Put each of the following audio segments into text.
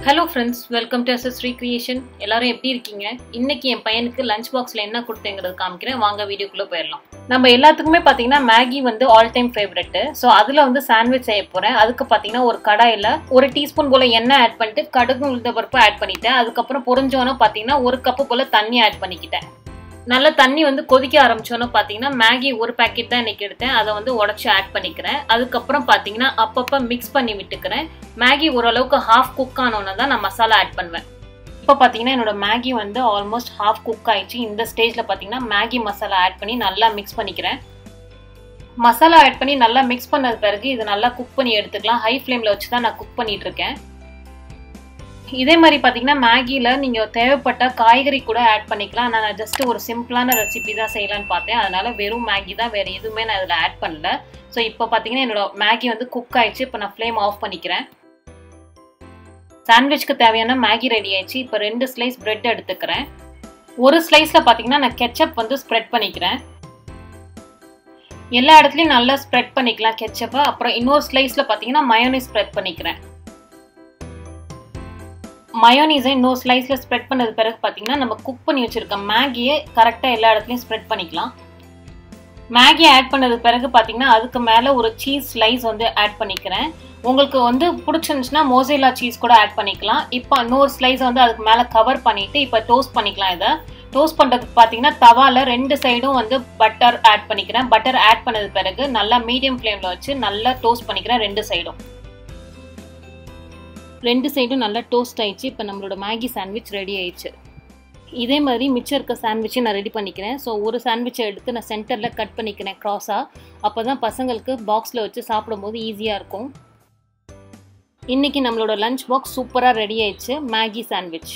hello friends welcome to SS recreation எல்லாரும் எப்படி இருக்கீங்க இன்னைக்கு என் பையனுக்கு லஞ்ச் பாக்ஸில் என்ன கொடுத்தேங்கிறது காமிக்கிறேன் வாங்க வீடியோக்குள்ளே போயிடலாம் நம்ம எல்லாத்துக்குமே பார்த்தீங்கன்னா மேகி வந்து ஆல் டைம் ஃபேவரெட்டு ஸோ அதில் வந்து சாண்ட்விச் செய்ய போகிறேன் அதுக்கு பார்த்தீங்கன்னா ஒரு கடாயில் ஒரு டீஸ்பூன் போல் எண்ணெய் ஆட் பண்ணிட்டு கடுகு உளுந்த பருப்பு ஆட் பண்ணிட்டேன் அதுக்கப்புறம் பொரிஞ்சோன்னு பார்த்தீங்கன்னா ஒரு கப்பு போல் தண்ணி ஆட் பண்ணிக்கிட்டேன் நல்லா தண்ணி வந்து கொதிக்க ஆரம்பிச்சோன்னு பார்த்தீங்கன்னா மேகி ஒரு பேக்கெட் தான் இன்னைக்கு எடுத்தேன் அதை வந்து உடச்சி ஆட் பண்ணிக்கிறேன் அதுக்கப்புறம் பார்த்தீங்கன்னா அப்பப்போ மிக்ஸ் பண்ணி விட்டுக்கிறேன் மேகி ஓரளவுக்கு ஹாஃப் குக் ஆனோன்னு தான் நான் மசாலா ஆட் பண்ணுவேன் இப்போ பார்த்தீங்கன்னா என்னோட மேகி வந்து ஆல்மோஸ்ட் ஹாஃப் குக் ஆயிடுச்சு இந்த ஸ்டேஜில் பார்த்தீங்கன்னா மேகி மசாலா ஆட் பண்ணி நல்லா மிக்ஸ் பண்ணிக்கிறேன் மசாலா ஆட் பண்ணி நல்லா மிக்ஸ் பண்ணது பிறகு இது நல்லா குக் பண்ணி எடுத்துக்கலாம் ஹை ஃப்ளேமில் வச்சு தான் நான் குக் பண்ணிட்டு இருக்கேன் இதே மாதிரி பார்த்தீங்கன்னா மேகியில் நீங்கள் தேவைப்பட்ட காய்கறி கூட ஆட் பண்ணிக்கலாம் நான் ஜஸ்ட் ஒரு சிம்பிளான ரெசிபி தான் செய்யலான்னு பார்த்தேன் அதனால வெறும் மேகி தான் வேறு எதுவுமே நான் இதில் ஆட் பண்ணல ஸோ இப்போ பார்த்தீங்கன்னா என்னோட மேகி வந்து குக் ஆயிடுச்சு இப்போ நான் ஃப்ளேம் ஆஃப் பண்ணிக்கிறேன் சாண்ட்விச்க்கு தேவையான மேகி ரெடி ஆயிடுச்சு இப்போ ரெண்டு ஸ்லைஸ் பிரெட் எடுத்துக்கிறேன் ஒரு ஸ்லைஸில் பார்த்தீங்கன்னா நான் கெச்சப் வந்து ஸ்ப்ரெட் பண்ணிக்கிறேன் எல்லா இடத்துலையும் நல்லா ஸ்ப்ரெட் பண்ணிக்கலாம் கெச்சப்பை அப்புறம் இன்னொரு ஸ்லைஸில் பார்த்தீங்கன்னா மயோனைஸ் ஸ்ப்ரெட் பண்ணிக்கிறேன் மயோனீஸை இன்னொரு ஸ்லைஸில் ஸ்ப்ரெட் பண்ணது பிறகு பார்த்தீங்கன்னா நம்ம குக் பண்ணி வச்சுருக்க மேகியை கரெக்டாக எல்லா இடத்துலையும் ஸ்ப்ரெட் பண்ணிக்கலாம் மேகி ஆட் பண்ணது பிறகு பார்த்தீங்கன்னா அதுக்கு மேலே ஒரு சீஸ் ஸ்லைஸ் வந்து ஆட் பண்ணிக்கிறேன் உங்களுக்கு வந்து பிடிச்சிருந்துச்சுன்னா மோசேலா சீஸ் கூட ஆட் பண்ணிக்கலாம் இப்போ இன்னொரு ஸ்லைஸ் வந்து அதுக்கு மேலே கவர் பண்ணிவிட்டு இப்போ டோஸ்ட் பண்ணிக்கலாம் இதை டோஸ்ட் பண்ணுறதுக்கு பார்த்தீங்கன்னா தவாவில் ரெண்டு சைடும் வந்து பட்டர் ஆட் பண்ணிக்கிறேன் பட்டர் ஆட் பண்ணது பிறகு நல்லா மீடியம் ஃப்ளேமில் வச்சு நல்லா டோஸ்ட் பண்ணிக்கிறேன் ரெண்டு சைடும் ரெண்டு சைடும் நல்லா டோஸ்ட் ஆயிடுச்சு இப்போ நம்மளோட மேகி சாண்ட்விச் ரெடி ஆயிடுச்சு இதே மாதிரி மிச்சம் இருக்க சாண்ட்விச்சை நான் ரெடி பண்ணிக்கிறேன் ஸோ ஒரு சாண்ட்விச்சை எடுத்து நான் சென்டரில் கட் பண்ணிக்கிறேன் க்ராஸாக அப்போ தான் பசங்களுக்கு பாக்ஸில் வச்சு சாப்பிடும்போது ஈஸியாக இருக்கும் இன்றைக்கி நம்மளோட லஞ்ச் பாக்ஸ் சூப்பராக ரெடி ஆயிடுச்சு மேகி சாண்ட்விச்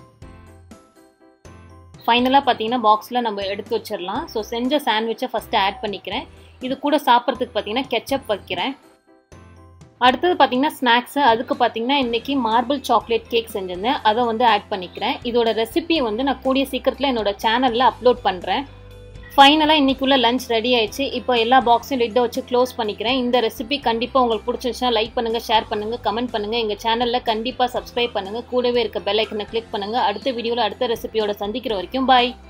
ஃபைனலாக பார்த்தீங்கன்னா பாக்ஸில் நம்ம எடுத்து வச்சிடலாம் ஸோ செஞ்ச சாண்ட்விச்சை ஃபஸ்ட்டு ஆட் பண்ணிக்கிறேன் இது கூட சாப்பிட்றதுக்கு பார்த்தீங்கன்னா கெச்சப் வைக்கிறேன் அடுத்தது பார்த்தீங்கன்னா ஸ்நாக்ஸு அதுக்கு பார்த்தீங்கன்னா இன்றைக்கி மார்பிள் சாக்லேட் கேக் செஞ்சிருந்தேன் அதை வந்து ஆட் பண்ணிக்கிறேன் இதோட ரெசிபி வந்து நான் கூடிய சீக்கிரத்தில் என்னோட சேனலில் அப்லோட் பண்ணுறேன் ஃபைனலாக இன்றைக்குள்ள லஞ்ச் ரெடி ஆயிடுச்சு இப்போ எல்லா பாக்ஸையும் லிட்டை வச்சு க்ளோஸ் பண்ணிக்கிறேன் இந்த ரெசிபி கண்டிப்பாக உங்களுக்கு பிடிச்சிருச்சுன்னா லைக் பண்ணுங்கள் ஷேர் பண்ணுங்கள் கமெண்ட் பண்ணுங்கள் எங்கள் சேனலில் கண்டிப்பாக சப்ஸ்கிரைப் பண்ணுங்கள் கூடவே இருக்க பெல் ஐக்கனை கிளிக் பண்ணுங்கள் அடுத்த வீடியோவில் அடுத்த ரெசிபியோட சந்திக்கிற வரைக்கும் பாய்